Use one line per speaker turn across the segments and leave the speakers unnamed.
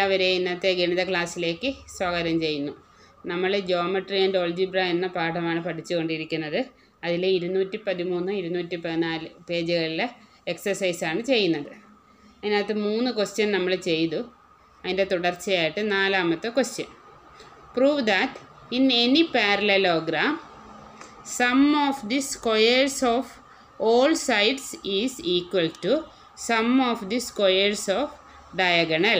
എല്ലാവരെയും ഇന്നത്തെ ഗണിത ക്ലാസ്സിലേക്ക് സ്വാഗതം ചെയ്യുന്നു നമ്മൾ ജോമെട്രി ആൻഡ് ഓൾജിബ്ര എന്ന പാഠമാണ് പഠിച്ചുകൊണ്ടിരിക്കുന്നത് അതിൽ ഇരുന്നൂറ്റി പതിമൂന്ന് ഇരുന്നൂറ്റി പതിനാല് പേജുകളിലെ എക്സസൈസാണ് ചെയ്യുന്നത് അതിനകത്ത് മൂന്ന് ക്വസ്റ്റ്യൻ നമ്മൾ ചെയ്തു അതിൻ്റെ തുടർച്ചയായിട്ട് നാലാമത്തെ question prove that in any parallelogram sum of the squares of all sides is equal to sum of the squares of diagonal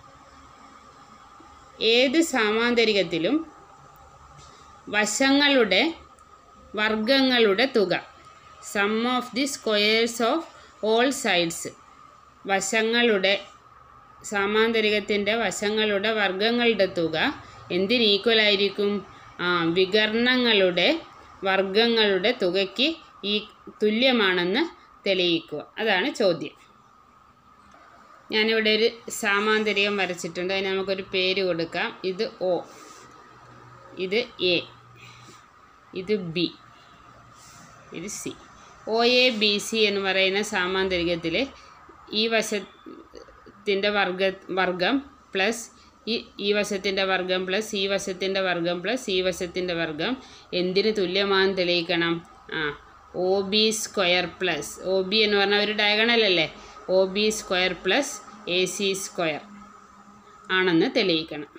ഏത് സാമാന്തരികത്തിലും വശങ്ങളുടെ വർഗങ്ങളുടെ തുക sum of the squares of all sides വശങ്ങളുടെ സാമാന്തരികത്തിൻ്റെ വശങ്ങളുടെ വർഗങ്ങളുടെ തുക എന്തിന് ഈക്വൽ ആയിരിക്കും ആ വികർണങ്ങളുടെ വർഗങ്ങളുടെ തുകയ്ക്ക് ഈ തുല്യമാണെന്ന് തെളിയിക്കുക അതാണ് ചോദ്യം ഞാനിവിടെ ഒരു സാമാന്തരികം വരച്ചിട്ടുണ്ട് അതിന് നമുക്കൊരു പേര് കൊടുക്കാം ഇത് ഒ ഇത് എ ഇത് ബി ഇത് C O A B C എന്ന് പറയുന്ന സാമാന്തരികത്തിൽ ഈ വശത്തിൻ്റെ വർഗ വർഗം പ്ലസ് ഈ ഈ വശത്തിൻ്റെ വർഗം പ്ലസ് ഈ വശത്തിൻ്റെ വർഗം പ്ലസ് ഈ വശത്തിൻ്റെ വർഗം എന്തിന് തുല്യമാണെന്ന് തെളിയിക്കണം ആ O B square plus O B എന്ന് പറഞ്ഞാൽ ഒരു ഡയഗണൽ അല്ലേ O B square plus A C square ആണെന്ന് തെളിയിക്കണം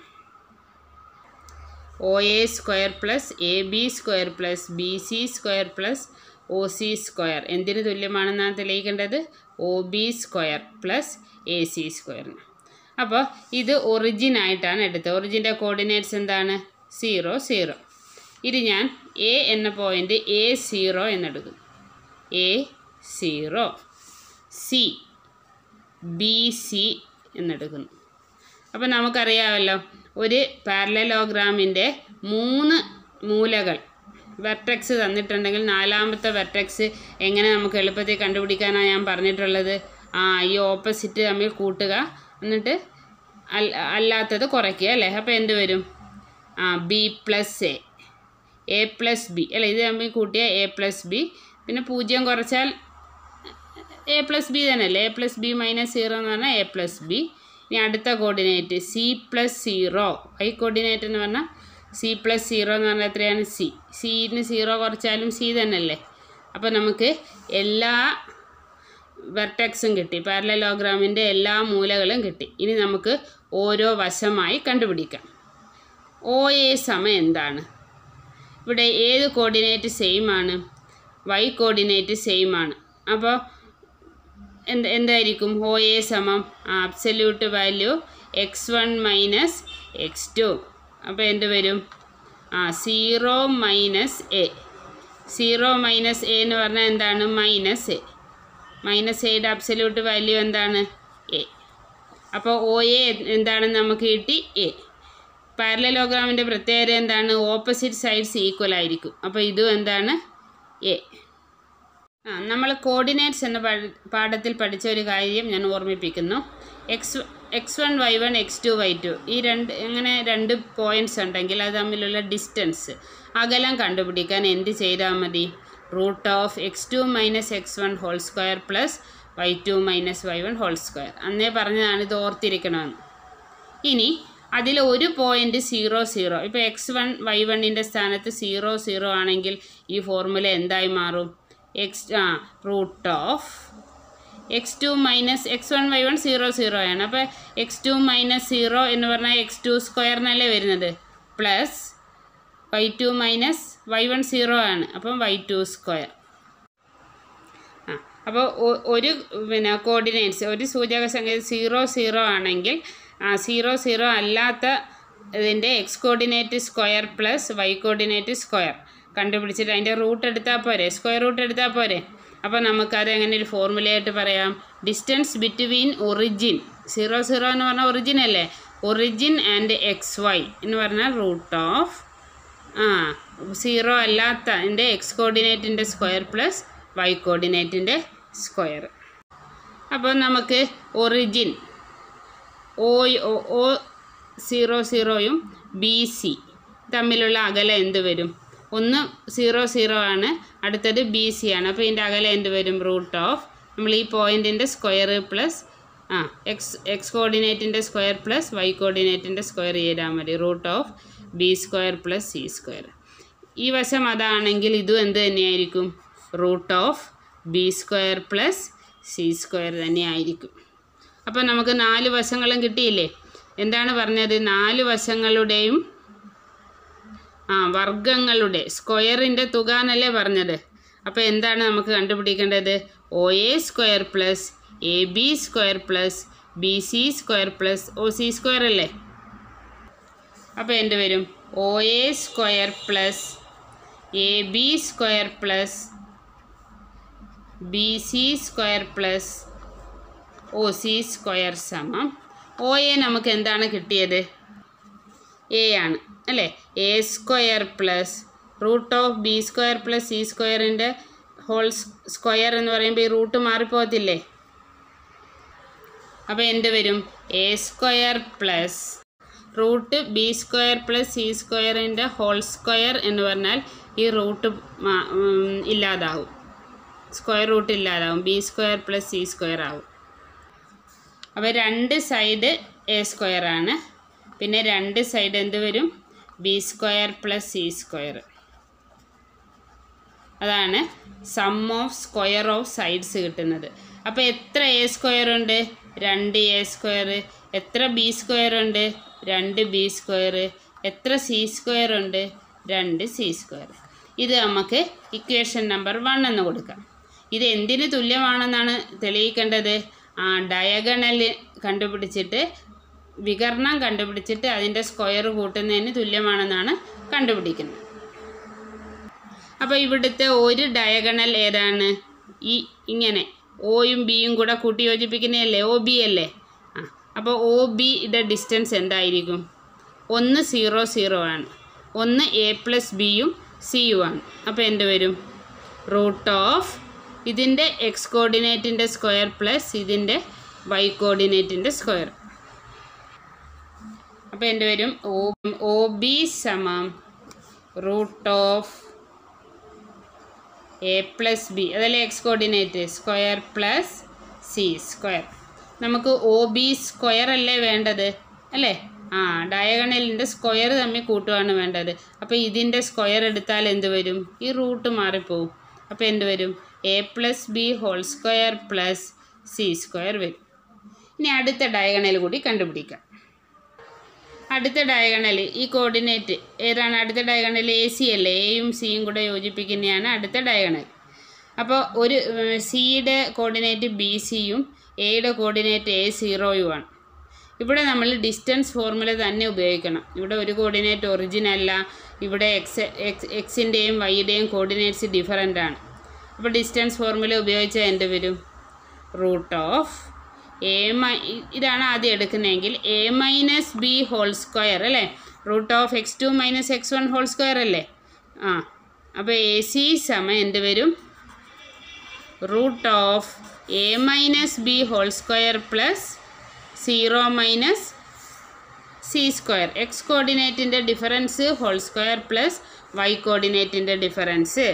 O A square plus A B square plus B C square plus O C square എന്തിന് തുല്യമാണെന്നാണ് തെളിയിക്കേണ്ടത് O B square plus A C സ്ക്വയറിന് അപ്പോൾ ഇത് ഒറിജിൻ ആയിട്ടാണ് എടുത്തത് ഒറിജിൻ്റെ കോർഡിനേറ്റ്സ് എന്താണ് സീറോ സീറോ ഇത് ഞാൻ എ എന്ന പോയിൻ്റ് എ സീറോ എന്നെടുക്കും A zero C B C എന്നെടുക്കുന്നു അപ്പോൾ നമുക്കറിയാമല്ലോ ഒരു പാരലലോഗ്രാമിൻ്റെ മൂന്ന് മൂലകൾ വെർട്ടെക്സ് തന്നിട്ടുണ്ടെങ്കിൽ നാലാമത്തെ വെർട്ടെക്സ് എങ്ങനെ നമുക്ക് എളുപ്പത്തിൽ കണ്ടുപിടിക്കാനാണ് ഞാൻ പറഞ്ഞിട്ടുള്ളത് ആ ഈ ഓപ്പോസിറ്റ് തമ്മിൽ കൂട്ടുക എന്നിട്ട് അല്ല അല്ലാത്തത് കുറയ്ക്കുക അല്ലേ അപ്പോൾ എന്ത് വരും ആ B plus A A plus B അല്ല ഇത് തമ്മിൽ കൂട്ടിയാൽ എ പ്ലസ് ബി പിന്നെ പൂജ്യം കുറച്ചാൽ എ പ്ലസ് ബി തന്നെയല്ലേ A plus B minus zero എന്ന് പറഞ്ഞാൽ എ പ്ലസ് ബി ഇനി അടുത്ത coordinate C plus zero Y coordinate എന്ന് പറഞ്ഞാൽ സി പ്ലസ് സീറോ എന്ന് പറഞ്ഞാൽ എത്രയാണ് സി സിന്ന് സീറോ കുറച്ചാലും സി തന്നെയല്ലേ അപ്പോൾ നമുക്ക് എല്ലാ വെർട്ടെക്സും കിട്ടി പാരലലോഗ്രാമിൻ്റെ എല്ലാ മൂലകളും കിട്ടി ഇനി നമുക്ക് ഓരോ വശമായി കണ്ടുപിടിക്കാം ഒ എ സമയം എന്താണ് ഇവിടെ ഏത് കോർഡിനേറ്റ് സെയിം ആണ് വൈ കോർഡിനേറ്റ് സെയിം ആണ് അപ്പോൾ എന്ത് എന്തായിരിക്കും ഒ എ സമം absolute value X one minus X two അപ്പോൾ എന്ത് വരും ആ zero minus A zero minus A എന്ന് പറഞ്ഞാൽ എന്താണ് മൈനസ് എ മൈനസ് എയുടെ അബ്സല്യൂട്ട് വാല്യൂ എന്താണ് എ അപ്പോൾ ഒ എ എന്താണെന്ന് നമുക്ക് കിട്ടി എ പാരലലോഗ്രാമിൻ്റെ പ്രത്യേകത എന്താണ് ഓപ്പോസിറ്റ് സൈഡ്സ് ഈക്വൽ ആയിരിക്കും അപ്പോൾ ഇതും എന്താണ് എ ആ നമ്മൾ കോർഡിനേറ്റ്സ് എന്ന പാഠത്തിൽ പഠിച്ച ഒരു കാര്യം ഞാൻ ഓർമ്മിപ്പിക്കുന്നു X X one Y one X two Y two ഈ രണ്ട് ഇങ്ങനെ രണ്ട് പോയിൻറ്റ്സ് ഉണ്ടെങ്കിൽ അത് തമ്മിലുള്ള ഡിസ്റ്റൻസ് അകലം കണ്ടുപിടിക്കാൻ എന്ത് ചെയ്താൽ മതി root of X two minus X one whole square plus Y two minus Y one whole square അന്നേ പറഞ്ഞതാണ് ഇത് ഓർത്തിരിക്കണമെന്ന് ഇനി അതിൽ ഒരു പോയിൻ്റ് സീറോ സീറോ ഇപ്പോൾ എക്സ് വൺ വൈ വണ്ണിൻ്റെ സ്ഥാനത്ത് സീറോ സീറോ ആണെങ്കിൽ ഈ ഫോർമുല എന്തായി മാറും എക്സ് ആ root of X two minus X one Y one zero zero ആണ് അപ്പോൾ എക്സ് ടു മൈനസ് സീറോ എന്ന് പറഞ്ഞാൽ എക്സ് ടു സ്ക്വയറിനല്ലേ വരുന്നത് plus Y two minus Y one zero ആണ് അപ്പം വൈ ടു സ്ക്വയർ ആ അപ്പോൾ ഒരു പിന്നെ കോർഡിനേറ്റ്സ് ഒരു സൂചക സംഖ്യ സീറോ സീറോ ആണെങ്കിൽ ആ സീറോ സീറോ അല്ലാത്ത ഇതിൻ്റെ X coordinate square plus Y coordinate square കണ്ടുപിടിച്ചിട്ട് അതിൻ്റെ റൂട്ട് എടുത്താൽ പോരെ സ്ക്വയർ റൂട്ട് എടുത്താൽ പോരെ അപ്പോൾ നമുക്കത് എങ്ങനെ ഒരു ഫോർമുലയായിട്ട് പറയാം distance between origin zero zero എന്ന് പറഞ്ഞാൽ ഒറിജിൻ അല്ലേ ഒറിജിൻ ആൻഡ് എക്സ് വൈ എന്ന് പറഞ്ഞാൽ റൂട്ട് ഓഫ് ആ സീറോ അല്ലാത്ത എൻ്റെ എക്സ് കോർഡിനേറ്റിൻ്റെ സ്ക്വയർ പ്ലസ് വൈ കോർഡിനേറ്റിൻ്റെ സ്ക്വയർ അപ്പോൾ നമുക്ക് ഒറിജിൻ ഒ ഒ സീറോ സീറോയും ബി സി തമ്മിലുള്ള അകലം എന്ത് വരും ഒന്ന് സീറോ സീറോ ആണ് അടുത്തത് ബി സി ആണ് അപ്പോൾ ഇതിൻ്റെ അകലം എന്ത് വരും റൂട്ട് ഓഫ് നമ്മൾ ഈ പോയിൻറ്റിൻ്റെ സ്ക്വയർ പ്ലസ് ആ എക്സ് എക്സ് കോർഡിനേറ്റിൻ്റെ സ്ക്വയർ പ്ലസ് വൈ കോർഡിനേറ്റിൻ്റെ സ്ക്വയർ ചെയ്താൽ മതി root of B square plus C square ഈ വശം അതാണെങ്കിൽ ഇതും എന്ത് തന്നെയായിരിക്കും root of B square plus C square തന്നെയായിരിക്കും അപ്പോൾ നമുക്ക് നാല് വശങ്ങളും കിട്ടിയില്ലേ എന്താണ് പറഞ്ഞത് നാല് വശങ്ങളുടെയും ആ വർഗങ്ങളുടെ സ്ക്വയറിൻ്റെ തുക എന്നല്ലേ പറഞ്ഞത് അപ്പോൾ എന്താണ് നമുക്ക് കണ്ടുപിടിക്കേണ്ടത് O A square plus A B square plus B C square plus O C square അല്ലേ അപ്പോൾ എന്ത് വരും O A square plus A B square plus B C square plus O C square സമം ഒ എ നമുക്ക് എന്താണ് കിട്ടിയത് A ആണ് അല്ലേ A square plus root of B square plus C സ്ക്വയറിൻ്റെ ഹോൾ സ്ക്വയർ എന്ന് പറയുമ്പോൾ ഈ റൂട്ട് മാറിപ്പോകത്തില്ലേ അപ്പോൾ എന്ത് വരും A square plus root B square plus C സ്ക്വയറിൻ്റെ ഹോൾ സ്ക്വയർ എന്ന് പറഞ്ഞാൽ ഈ റൂട്ട് മാ- ഉം, ഇല്ലാതാവും സ്ക്വയർ റൂട്ട് ഇല്ലാതാവും B square plus C square ആവും അപ്പോൾ രണ്ട് സൈഡ് എ സ്ക്വയർ ആണ് പിന്നെ രണ്ട് സൈഡ് എന്ത് വരും B square plus C square അതാണ് sum of square of sides കിട്ടുന്നത് അപ്പോൾ എത്ര എ സ്ക്വയർ ഉണ്ട് രണ്ട് എ സ്ക്വയർ എത്ര ബി സ്ക്വയർ ഉണ്ട് രണ്ട് ബി സ്ക്വയർ എത്ര സി സ്ക്വയർ ഉണ്ട് രണ്ട് സി സ്ക്വയർ ഇത് നമുക്ക് ഇക്വേഷൻ നമ്പർ വൺ എന്ന് കൊടുക്കാം ഇത് എന്തിന് തുല്യമാണെന്നാണ് തെളിയിക്കേണ്ടത് ആ ഡയഗണൽ കണ്ടുപിടിച്ചിട്ട് വികരണം കണ്ടുപിടിച്ചിട്ട് അതിൻ്റെ സ്ക്വയർ കൂട്ടുന്നതിന് തുല്യമാണെന്നാണ് കണ്ടുപിടിക്കുന്നത് അപ്പോൾ ഇവിടുത്തെ ഒരു ഡയഗണൽ ഏതാണ് ഈ ഇങ്ങനെ ഒയും ബിയും കൂടെ കൂട്ടി യോജിപ്പിക്കുന്നതല്ലേ ഒ ബി അല്ലേ ആ അപ്പോൾ ഒ ബിയുടെ ഡിസ്റ്റൻസ് എന്തായിരിക്കും ഒന്ന് സീറോ സീറോ ആണ് ഒന്ന് എ പ്ലസ് ബിയും സിയും ആണ് അപ്പോൾ എന്ത് വരും റൂട്ട് ഓഫ് ഇതിൻ്റെ എക്സ് കോർഡിനേറ്റിൻ്റെ സ്ക്വയർ പ്ലസ് ഇതിൻ്റെ വൈ കോർഡിനേറ്റിൻ്റെ സ്ക്വയർ അപ്പോൾ എന്ത് വരും ഒ ഒ ബി സമം root of A plus B അതല്ലേ X coordinate square plus C square നമുക്ക് ഒ ബി സ്ക്വയർ അല്ലേ വേണ്ടത് അല്ലേ ആ ഡയഗണലിൻ്റെ സ്ക്വയർ തമ്മിൽ കൂട്ടുകയാണ് വേണ്ടത് അപ്പോൾ ഇതിൻ്റെ സ്ക്വയർ എടുത്താൽ എന്ത് വരും ഈ റൂട്ട് മാറിപ്പോവും അപ്പോൾ എന്ത് വരും A plus B whole square plus C square വരും ഇനി അടുത്ത ഡയഗണൽ കൂടി കണ്ടുപിടിക്കാം അടുത്ത ഡയഗണൽ ഈ കോർഡിനേറ്റ് ഏതാണ് അടുത്ത ഡയഗണൽ എ സി അല്ലേ എയും സിയും കൂടെ യോജിപ്പിക്കുന്നതാണ് അടുത്ത ഡയഗണൽ അപ്പോൾ ഒരു സിയുടെ കോർഡിനേറ്റ് ബി സിയും എയുടെ കോർഡിനേറ്റ് എ സീറോയുമാണ് ഇവിടെ നമ്മൾ ഡിസ്റ്റൻസ് ഫോർമുല തന്നെ ഉപയോഗിക്കണം ഇവിടെ ഒരു കോർഡിനേറ്റ് ഒറിജിൻ അല്ല ഇവിടെ എക്സ് എക്സ് എക്സിൻ്റെയും വൈയുടെയും കോർഡിനേറ്റ്സ് ഡിഫറൻ്റ് ആണ് അപ്പോൾ ഡിസ്റ്റൻസ് ഫോർമുല ഉപയോഗിച്ചാൽ എന്ത് വരും റൂട്ട് ഓഫ് എ മൈ ഇതാണ് ആദ്യം എടുക്കുന്നതെങ്കിൽ A minus B whole square അല്ലേ root of X two minus X one whole square അല്ലേ ആ അപ്പോൾ എ സി സമ എന്ത് വരും root of A minus B whole square plus zero minus C square X കോർഡിനേറ്റിൻ്റെ difference whole square plus Y കോർഡിനേറ്റിൻ്റെ difference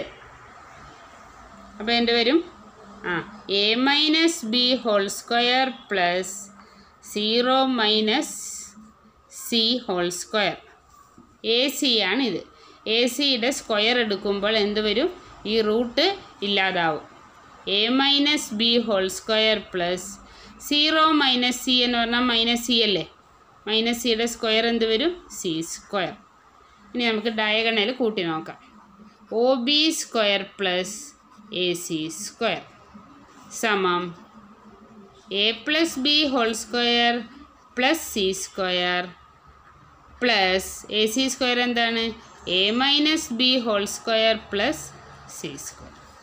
അപ്പോൾ എന്ത് വരും ആ A minus B whole square plus zero minus C whole square A C ആണിത് A സിയുടെ square എടുക്കുമ്പോൾ എന്ത് വരും ഈ റൂട്ട് ഇല്ലാതാവും A minus B whole square plus zero minus C എന്ന് പറഞ്ഞാൽ മൈനസ് സി അല്ലേ മൈനസ് സിയുടെ സ്ക്വയർ എന്ത് വരും സി സ്ക്വയർ ഇനി നമുക്ക് ഡയഗണൽ കൂട്ടി നോക്കാം O B square plus A C square സമം A plus B whole square plus C square plus A C square എന്താണ് A minus B whole square plus C square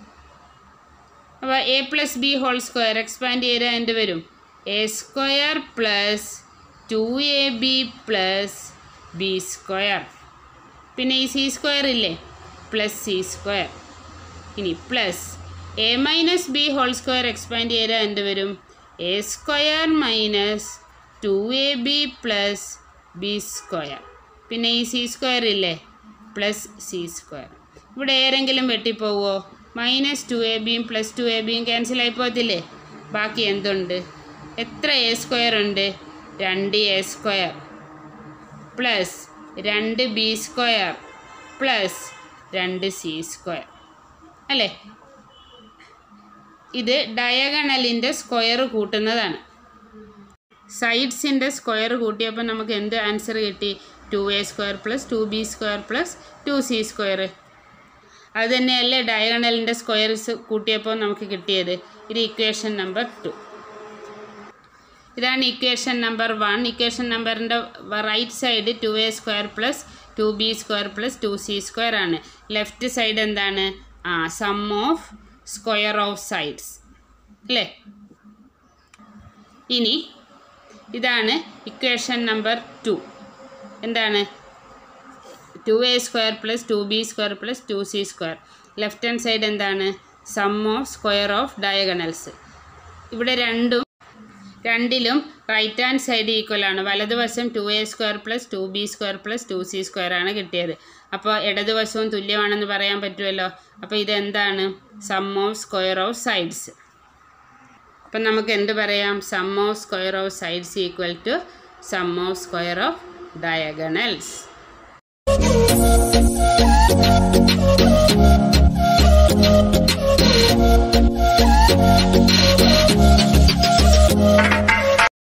അപ്പോൾ A plus B whole square expand ചെയ്താൽ എന്ത് വരും A square plus two A B plus B square പിന്നെ ഈ C square ഇല്ലേ plus C square ഇനി plus A minus B whole square expand ചെയ്താൽ എന്ത് വരും A square minus two A B plus B square പിന്നെ ഈ സി സ്ക്വയർ ഇല്ലേ പ്ലസ് സി സ്ക്വയർ ഇവിടെ ഏതെങ്കിലും വെട്ടിപ്പോവോ മൈനസ് ടു എ ബിയും പ്ലസ് ടു എ ബിയും ക്യാൻസൽ ആയി പോകത്തില്ലേ ബാക്കി എന്തുണ്ട് എത്ര എ സ്ക്വയർ ഉണ്ട് രണ്ട് എ സ്ക്വയർ പ്ലസ് രണ്ട് ബി സ്ക്വയർ പ്ലസ് രണ്ട് സി സ്ക്വയർ അല്ലേ ഇത് ഡയഗണലിൻ്റെ സ്ക്വയർ കൂട്ടുന്നതാണ് സൈഡ്സിൻ്റെ സ്ക്വയർ കൂട്ടിയപ്പോൾ നമുക്ക് എന്ത് ആൻസർ കിട്ടി two A square plus two B square plus two C square അത് തന്നെയല്ലേ ഡയഗണലിൻ്റെ സ്ക്വയർസ് കൂട്ടിയപ്പോൾ നമുക്ക് കിട്ടിയത് ഇത് ഇക്വേഷൻ നമ്പർ ടു ഇതാണ് ഇക്വേഷൻ നമ്പർ വൺ ഇക്വേഷൻ നമ്പറിൻ്റെ right side two A square plus two B square plus two C square ആണ് ലെഫ്റ്റ് സൈഡ് എന്താണ് ആ sum of square of sides അല്ലേ ഇനി ഇതാണ് ഇക്വേഷൻ നമ്പർ ടു എന്താണ് two A square plus two B square plus two C square left hand side എന്താണ് sum of square of diagonals ഇവിടെ രണ്ടും രണ്ടിലും റൈറ്റ് ഹാൻഡ് സൈഡ് ഈക്വൽ ആണ് വലതുവശം two A square plus two B square plus two C square ആണ് കിട്ടിയത് അപ്പോൾ ഇടതുവശവും തുല്യമാണെന്ന് പറയാൻ പറ്റുമല്ലോ അപ്പോൾ ഇതെന്താണ് sum of square of sides അപ്പം നമുക്ക് എന്ത് പറയാം sum of square of sides equal to sum of square of diagonals